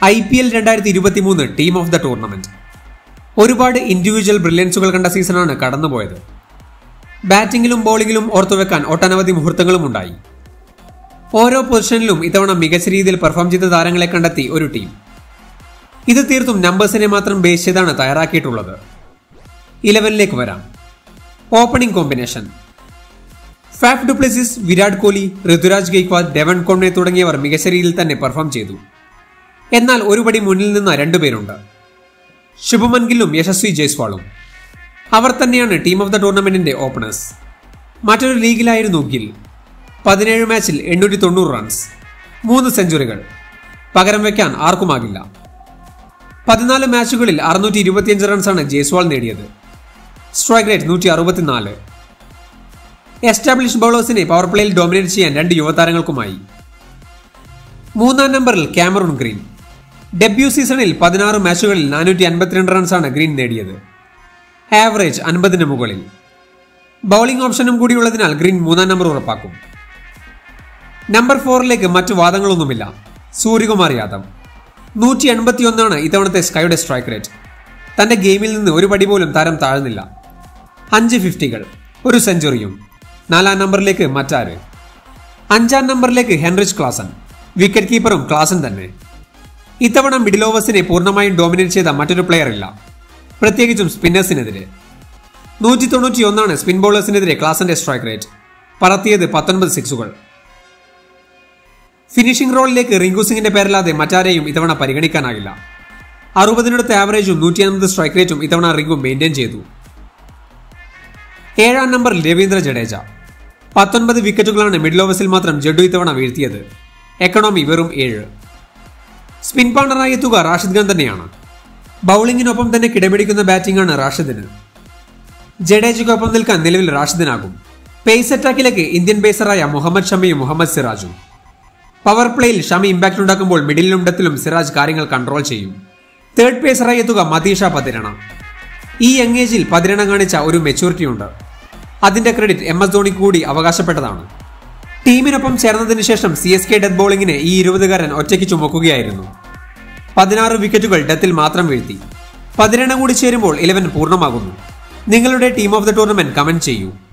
I P L രണ്ടായിരത്തി ഇരുപത്തി മൂന്ന് ടീം ഓഫ് ദ ടൂർണമെന്റ് ഒരുപാട് ഇൻഡിവിജ്വൽ ബ്രില്യൻസുകൾ കണ്ട സീസണാണ് കടന്നുപോയത് ബാറ്റിംഗിലും ബോളിംഗിലും ഓർത്തുവെക്കാൻ ഒട്ടനവധി മുഹൂർത്തങ്ങളും ഉണ്ടായി ഓരോ പൊസിഷനിലും ഇത്തവണ മികച്ച രീതിയിൽ പെർഫോം ചെയ്ത താരങ്ങളെ കണ്ടെത്തി ഒരു ടീം ഇത് തീർത്തും നമ്പേഴ്സിനെ മാത്രം ബേസ് ചെയ്താണ് തയ്യാറാക്കിയിട്ടുള്ളത് ഇലവനിലേക്ക് വരാം opening combination Faf du Plessis Virat Kohli Ruturaj Gaikwad Devon Conway തുടങ്ങിയവർ മികച്ച രീതിയിൽ തന്നെ പെർഫോം ചെയ്തു എന്നാൽ ഒരുപടി മുന്നിൽ നിന്ന് രണ്ടുപേരുണ്ട് ശുഭമൻ ഗില്ലും യശസ്വി ജയ്സ്വാളും അവർ തന്നെയാണ് ടീം ഓഫ് ദ ടൂർണമെന്റിന്റെ ഓപ്പണേഴ്സ് മറ്റൊരു ലീഗിലായിരുന്നു ഗിൽ പതിനേഴ് മാച്ചിൽ എണ്ണൂറ്റി തൊണ്ണൂറ് റൺസ് മൂന്ന് സെഞ്ചുറികൾ പകരം വയ്ക്കാൻ ആർക്കുമാകില്ല പതിനാല് മാച്ചുകളിൽ അറുന്നൂറ്റി ഇരുപത്തിയഞ്ച് റൺസാണ് ജയ്സ്വാൾ നേടിയത് സ്ട്രൈക്ക് റേറ്റ് നൂറ്റി അറുപത്തിനാല് എസ്റ്റാബ്ലിഷ് ബൗളേഴ്സിനെ പവർ പ്ലേയിൽ ഡോമിനേറ്റ് ചെയ്യാൻ രണ്ട് യുവതാരങ്ങൾക്കുമായി മൂന്നാം നമ്പറിൽ ക്യാമറൂൺ ഗ്രീൻ ഡെബ്യൂ സീസണിൽ പതിനാറ് മാച്ചുകളിൽ നാനൂറ്റി അൻപത്തിരണ്ട് റൺസാണ് ഗ്രീൻ നേടിയത് ആവറേജ് അൻപതിന് മുകളിൽ ബൗളിംഗ് ഓപ്ഷനും കൂടിയുള്ളതിനാൽ ഗ്രീൻ മൂന്നാം നമ്പർ ഉറപ്പാക്കും നമ്പർ ഫോറിലേക്ക് മറ്റു വാദങ്ങളൊന്നുമില്ല സൂര്യകുമാർ യാദവ് നൂറ്റി എൺപത്തിയൊന്നാണ് ഇത്തവണത്തെ സ്കൈയുടെ സ്ട്രൈക്ക് റേറ്റ് തന്റെ ഗെയിമിൽ നിന്ന് ഒരു പടി പോലും താരം താഴ്ന്നില്ല അഞ്ച് ഫിഫ്റ്റികൾ ഒരു സെഞ്ചുറിയും നാലാം നമ്പറിലേക്ക് മറ്റാര് അഞ്ചാം നമ്പറിലേക്ക് ഹെൻറിച്ച് ക്ലാസൻ വിക്കറ്റ് കീപ്പറും ക്ലാസൻ തന്നെ ഇത്തവണ മിഡിൽ ഓവേഴ്സിനെ പൂർണ്ണമായും ഡോമിനേറ്റ് ചെയ്ത മറ്റൊരു പ്ലെയർ ഇല്ല പ്രത്യേകിച്ചും സ്പിന്നേഴ്സിനെതിരെ നൂറ്റി തൊണ്ണൂറ്റി ഒന്നാണ് സ്പിൻ ബോളേഴ്സിനെതിരെ ക്ലാസന്റെ സ്ട്രൈക്ക് റേറ്റ് പറത്തിയത് പത്തൊൻപത് സിക്സുകൾ ഫിനിഷിംഗ് റോളിലേക്ക് റിങ്കു സിംഗിന്റെ പേരല്ലാതെ മറ്റാരെയും ഇത്തവണ പരിഗണിക്കാനാകില്ല അറുപതിനടുത്ത ആവറേജും നൂറ്റി അൻപത് സ്ട്രൈക്ക് റേറ്റും ഇത്തവണ റിങ്കു മെയിൻറ്റെയിൻ ചെയ്തു ഏഴാം നമ്പറിൽ രവീന്ദ്ര ജഡേജ പത്തൊൻപത് വിക്കറ്റുകളാണ് മിഡിൽ ഓവേഴ്സിൽ മാത്രം ജഡു ഇത്തവണ വീഴ്ത്തിയത് എക്കണോമി വെറും ഏഴ് സ്പിൻ പാർട്ണറായി എത്തുക റാഷിദ് ഖാൻ തന്നെയാണ് ബൗളിംഗിനൊപ്പം തന്നെ കിടപിടിക്കുന്ന ബാറ്റിംഗാണ് റാഷിദിന് ജഡേജയ്ക്കൊപ്പം നിൽക്കാൻ നിലവിൽ റാഷിദിനാകും പേസ് അറ്റാക്കിലേക്ക് ഇന്ത്യൻ പേസറായ മുഹമ്മദ് ഷമിയും മുഹമ്മദ് സിറാജും പവർ പ്ലേയിൽ ഷമി ഇമ്പാക്ട് ഉണ്ടാക്കുമ്പോൾ മിഡിലും ഡെത്തിലും സിറാജ് കാര്യങ്ങൾ കൺട്രോൾ ചെയ്യും തേർഡ് പേസറായി എത്തുക മതീഷ പതിരണ ഈ യങ് ഏജിൽ പതിരണ കാണിച്ച ഒരു മെച്ചൂരിറ്റി ഉണ്ട് അതിന്റെ ക്രെഡിറ്റ് എം എസ് ധോണി കൂടി അവകാശപ്പെട്ടതാണ് ടീമിനൊപ്പം ചേർന്നതിന് ശേഷം സി എസ് കെ ഡെത്ത് ബോളിംഗിനെ ഈ ഇരുപതുകാരൻ ഒറ്റയ്ക്ക് ചുമക്കുകയായിരുന്നു പതിനാറ് വിക്കറ്റുകൾ ഡെത്തിൽ മാത്രം വീഴ്ത്തി പതിനെണ്ണം കൂടി ചേരുമ്പോൾ ഇലവൻ പൂർണ്ണമാകുന്നു നിങ്ങളുടെ team of the tournament comment ചെയ്യൂ